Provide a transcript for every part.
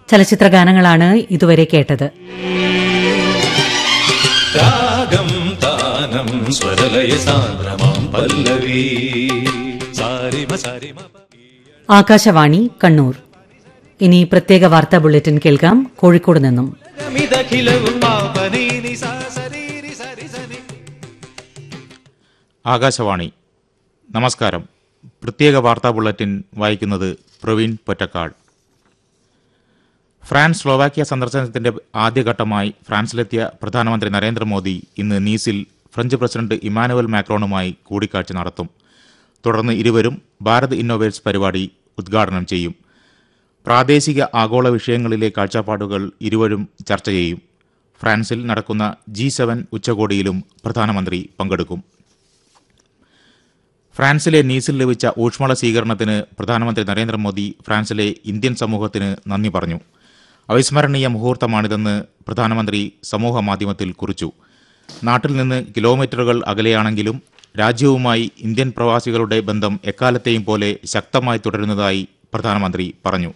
ചലച്ചിത്ര ഗാനങ്ങളാണ് ഇതുവരെ കേട്ടത് രാഗം താനം സ്വരലയ സാന്ദ്രമാം പല്ലവി സാരിമ സാരിമ ആകാശവാണി കണ്ണൂർ ഇനി പ്രത്യേക വാർത്താ ബുള്ളറ്റിൻ കേൾക്കാം കോഴിക്കോട് നിന്നും മിതഖിലവും മാപനീനി സാ സരീരി സരി സരി ആകാശവാണി നമസ്കാരം പ്രത്യേക വാർത്താ ബുള്ളറ്റിൻ വായിക്കുന്നത് പ്രവീൺ പൊറ്റക്കാട് ഫ്രാൻസ് സ്ലോവാക്യ സന്ദർശനത്തിന്റെ ആദ്യഘട്ടമായി ഫ്രാൻസിലെത്തിയ പ്രധാനമന്ത്രി നരേന്ദ്രമോദി ഇന്ന് നീസിൽ ഫ്രഞ്ച് പ്രസിഡന്റ് ഇമാനുവൽ മാക്രോണുമായി കൂടിക്കാഴ്ച നടത്തും തുടർന്ന് ഇരുവരും ഭാരത് ഇന്നോവേറ്റ്സ് പരിപാടി ഉദ്ഘാടനം ചെയ്യും പ്രാദേശിക ആഗോള വിഷയങ്ങളിലെ കാഴ്ചപ്പാടുകൾ ഇരുവരും ചർച്ച ചെയ്യും ഫ്രാൻസിൽ നടക്കുന്ന ജി സെവൻ ഉച്ചകോടിയിലും പ്രധാനമന്ത്രി പങ്കെടുക്കും ഫ്രാൻസിലെ നീസിൽ ലഭിച്ച ഊഷ്മള സ്വീകരണത്തിന് പ്രധാനമന്ത്രി നരേന്ദ്രമോദി ഫ്രാൻസിലെ ഇന്ത്യൻ സമൂഹത്തിന് നന്ദി പറഞ്ഞു അവിസ്മരണീയ മുഹൂർത്തമാണിതെന്ന് പ്രധാനമന്ത്രി സമൂഹ മാധ്യമത്തിൽ കുറിച്ചു നാട്ടിൽ നിന്ന് കിലോമീറ്ററുകൾ അകലെയാണെങ്കിലും രാജ്യവുമായി ഇന്ത്യൻ പ്രവാസികളുടെ ബന്ധം എക്കാലത്തെയും പോലെ ശക്തമായി തുടരുന്നതായി പ്രധാനമന്ത്രി പറഞ്ഞു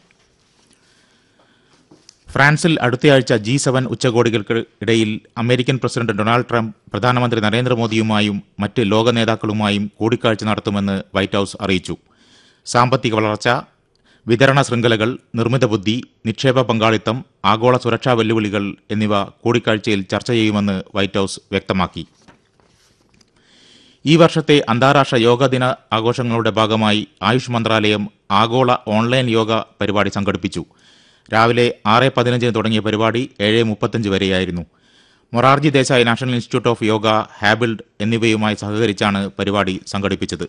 ഫ്രാൻസിൽ അടുത്തയാഴ്ച ജി സെവൻ ഉച്ചകോടികൾക്ക് ഇടയിൽ അമേരിക്കൻ പ്രസിഡന്റ് ഡൊണാൾഡ് ട്രംപ് പ്രധാനമന്ത്രി നരേന്ദ്രമോദിയുമായും മറ്റ് ലോക നേതാക്കളുമായും കൂടിക്കാഴ്ച നടത്തുമെന്ന് വൈറ്റ് ഹൌസ് അറിയിച്ചു സാമ്പത്തിക വളർച്ച വിതരണ ശൃംഖലകൾ നിർമ്മിത ബുദ്ധി നിക്ഷേപ പങ്കാളിത്തം ആഗോള സുരക്ഷാ വെല്ലുവിളികൾ എന്നിവ കൂടിക്കാഴ്ചയിൽ ചർച്ച ചെയ്യുമെന്ന് വൈറ്റ് ഹൌസ് വ്യക്തമാക്കി ഈ വർഷത്തെ അന്താരാഷ്ട്ര യോഗ ദിന ആഘോഷങ്ങളുടെ ഭാഗമായി ആയുഷ് മന്ത്രാലയം ആഗോള ഓൺലൈൻ യോഗ പരിപാടി സംഘടിപ്പിച്ചു രാവിലെ ആറ് പതിനഞ്ചിന് തുടങ്ങിയ പരിപാടി ഏഴ് മുപ്പത്തഞ്ച് വരെയായിരുന്നു Morarji Desai national institute of yoga ഹാബിൾഡ് എന്നിവയുമായി സഹകരിച്ചാണ് പരിപാടി സംഘടിപ്പിച്ചത്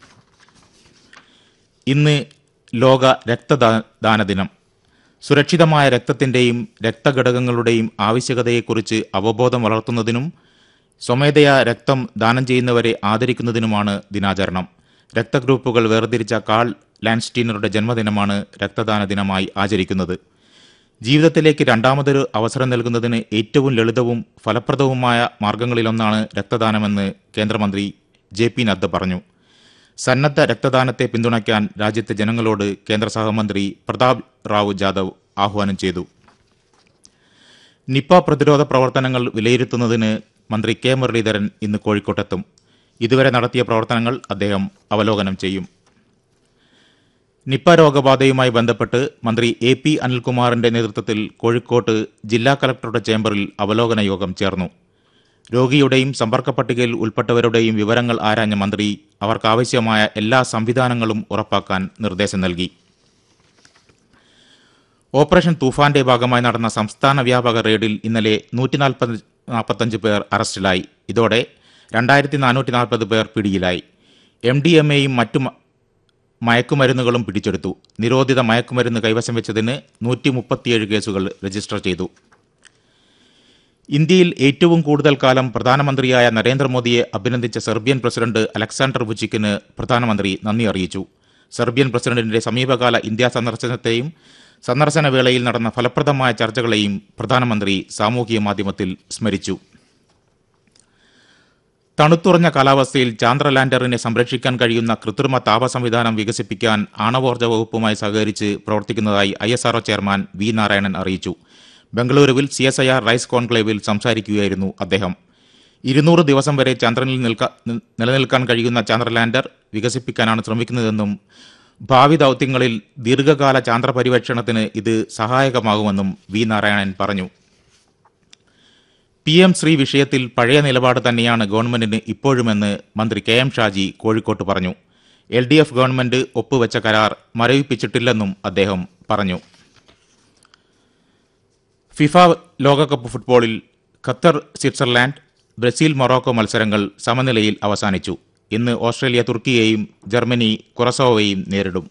ഇന്ന് ലോക രക്തദാന ദിനം സുരക്ഷിതമായ രക്തത്തിന്റെയും രക്തഘടകങ്ങളുടെയും ആവശ്യകതയെക്കുറിച്ച് അവബോധം വളർത്തുന്നതിനും സ്വമേധയാ രക്തം ദാനം ചെയ്യുന്നവരെ ആദരിക്കുന്നതിനുമാണ് ദിനാചരണം രക്തഗ്രൂപ്പുകൾ വേർതിരിച്ച കാൾ ലാൻസ്റ്റീനറുടെ ജന്മദിനമാണ് രക്തദാന ദിനമായി ആചരിക്കുന്നത് ജീവിതത്തിലേക്ക് രണ്ടാമതൊരു അവസരം നൽകുന്നതിന് ഏറ്റവും ലളിതവും ഫലപ്രദവുമായ മാർഗങ്ങളിലൊന്നാണ് രക്തദാനമെന്ന് കേന്ദ്രമന്ത്രി ജെ പി നദ്ദ പറഞ്ഞു സന്നദ്ധ രക്തദാനത്തെ പിന്തുണയ്ക്കാൻ രാജ്യത്തെ ജനങ്ങളോട് കേന്ദ്ര സഹമന്ത്രി പ്രതാപ് റാവു ജാദവ് ആഹ്വാനം ചെയ്തു നിപ്പ പ്രതിരോധ പ്രവർത്തനങ്ങൾ വിലയിരുത്തുന്നതിന് മന്ത്രി കെ മുരളീധരൻ ഇന്ന് കോഴിക്കോട്ടെത്തും ഇതുവരെ നടത്തിയ പ്രവർത്തനങ്ങൾ അദ്ദേഹം അവലോകനം ചെയ്യും നിപ്പ രോഗബാധയുമായി ബന്ധപ്പെട്ട് മന്ത്രി എ പി അനിൽകുമാറിന്റെ നേതൃത്വത്തിൽ കോഴിക്കോട്ട് ജില്ലാ കലക്ടറുടെ ചേംബറിൽ അവലോകന യോഗം ചേർന്നു രോഗിയുടെയും സമ്പർക്ക പട്ടികയിൽ ഉൾപ്പെട്ടവരുടെയും വിവരങ്ങൾ ആരാഞ്ഞ മന്ത്രി അവർക്കാവശ്യമായ എല്ലാ സംവിധാനങ്ങളും ഉറപ്പാക്കാൻ നിർദ്ദേശം നൽകി ഓപ്പറേഷൻ തൂഫാന്റെ ഭാഗമായി നടന്ന സംസ്ഥാന വ്യാപക റെയ്ഡിൽ ഇന്നലെ നൂറ്റി നാൽപ്പത്തഞ്ച് പേർ അറസ്റ്റിലായി ഇതോടെ രണ്ടായിരത്തി നാനൂറ്റി നാൽപ്പത് പേർ പിടിയിലായി എം ഡി എം എയും മറ്റു മ- മയക്കുമരുന്നുകളും പിടിച്ചെടുത്തു നിരോധിത മയക്കുമരുന്ന് കൈവശം വെച്ചതിന് നൂറ്റി മുപ്പത്തിയേഴ് കേസുകൾ രജിസ്റ്റർ ചെയ്തു ഇന്ത്യയിൽ ഏറ്റവും കൂടുതൽ കാലം പ്രധാനമന്ത്രിയായ നരേന്ദ്രമോദിയെ അഭിനന്ദിച്ച സെർബിയൻ പ്രസിഡന്റ് അലക്സാണ്ടർ വുച്ചിക്കിന് പ്രധാനമന്ത്രി നന്ദി അറിയിച്ചു സെർബിയൻ പ്രസിഡന്റിന്റെ സമീപകാല ഇന്ത്യാ സന്ദർശനത്തെയും സന്ദർശന വേളയിൽ നടന്ന ഫലപ്രദമായ ചർച്ചകളെയും പ്രധാനമന്ത്രി സാമൂഹിക മാധ്യമത്തിൽ സ്മരിച്ചു തണുത്തുറഞ്ഞ കാലാവസ്ഥയിൽ ചാന്ദ്ര ലാൻഡറിനെ സംരക്ഷിക്കാൻ കഴിയുന്ന കൃത്രിമ താപ സംവിധാനം വികസിപ്പിക്കാൻ ആണവോർജ്ജ വകുപ്പുമായി സഹകരിച്ച് പ്രവർത്തിക്കുന്നതായി I S RO chairman V Narayanan അറിയിച്ചു ബംഗളൂരുവിൽ C S I R rise കോൺക്ലേവിൽ സംസാരിക്കുകയായിരുന്നു അദ്ദേഹം ഇരുന്നൂറ് ദിവസം വരെ ചന്ദ്രനിൽ നിൽക്ക നി- നിലനിൽക്കാൻ കഴിയുന്ന ചാന്ദ്ര ലാൻഡർ വികസിപ്പിക്കാനാണ് ശ്രമിക്കുന്നതെന്നും ഭാവി ദൗത്യങ്ങളിൽ ദീർഘകാല ചാന്ദ്ര പര്യവേക്ഷണത്തിന് ഇത് സഹായകമാകുമെന്നും വി നാരായണൻ പറഞ്ഞു പി എം ശ്രീ വിഷയത്തിൽ പഴയ നിലപാട് തന്നെയാണ് ഗവൺമെന്റിന് ഇപ്പോഴുമെന്ന് മന്ത്രി കെ എം ഷാജി കോഴിക്കോട്ട് പറഞ്ഞു എൽ ഡി എഫ് ഗവൺമെന്റ് ഒപ്പുവെച്ച കരാർ മരവിപ്പിച്ചിട്ടില്ലെന്നും അദ്ദേഹം പറഞ്ഞു ഫിഫ ലോകകപ്പ് ഫുട്ബോളിൽ ഖത്തർ സ്വിറ്റ്സർലാൻഡ് ബ്രസീൽ മൊറോക്കോ മത്സരങ്ങൾ സമനിലയിൽ അവസാനിച്ചു ഇന്ന് ഓസ്ട്രേലിയ തുർക്കിയെയും ജർമ്മനി കുറസോവയെയും നേരിടും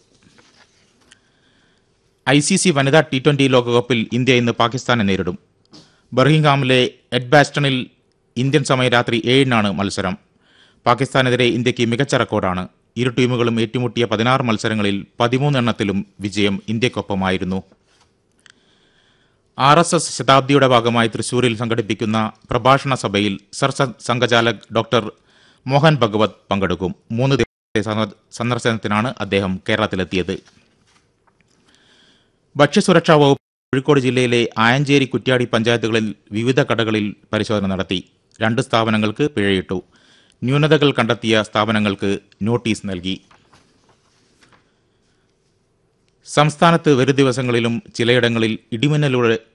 ഐ സി സി വനിതാ ടി ട്വന്റി ലോകകപ്പിൽ ഇന്ത്യ ഇന്ന് പാകിസ്ഥാനെ നേരിടും ബർഹിംഗാമിലെ എഡ്ബാസ്റ്റണിൽ ഇന്ത്യൻ സമയം രാത്രി ഏഴിനാണ് മത്സരം പാകിസ്ഥാനെതിരെ ഇന്ത്യക്ക് മികച്ച റെക്കോർഡാണ് ഇരു ടീമുകളും ഏറ്റുമുട്ടിയ പതിനാറ് മത്സരങ്ങളിൽ പതിമൂന്നെണ്ണത്തിലും വിജയം ഇന്ത്യക്കൊപ്പമായിരുന്നു ആർ എസ് എസ് ശതാബ്ദിയുടെ ഭാഗമായി തൃശൂരിൽ സംഘടിപ്പിക്കുന്ന പ്രഭാഷണ സഭയിൽ സർ സ- സംഘചാലക് ഡോക്ടർ മോഹൻ ഭഗവത് പങ്കെടുക്കും മൂന്ന് ദിവസത്തെ സന്ദ- സന്ദർശനത്തിനാണ് അദ്ദേഹം കേരളത്തിലെത്തിയത് ഭക്ഷ്യസുരക്ഷാ വകുപ്പ് കോഴിക്കോട് ജില്ലയിലെ ആയഞ്ചേരി കുറ്റ്യാടി പഞ്ചായത്തുകളിൽ വിവിധ കടകളിൽ പരിശോധന നടത്തി രണ്ട് സ്ഥാപനങ്ങൾക്ക് പിഴയിട്ടു ന്യൂനതകൾ കണ്ടെത്തിയ സ്ഥാപനങ്ങൾക്ക് നോട്ടീസ് നൽകി സംസ്ഥാനത്ത് വരും ദിവസങ്ങളിലും ചിലയിടങ്ങളിൽ ഇടിമിന്നലോടെ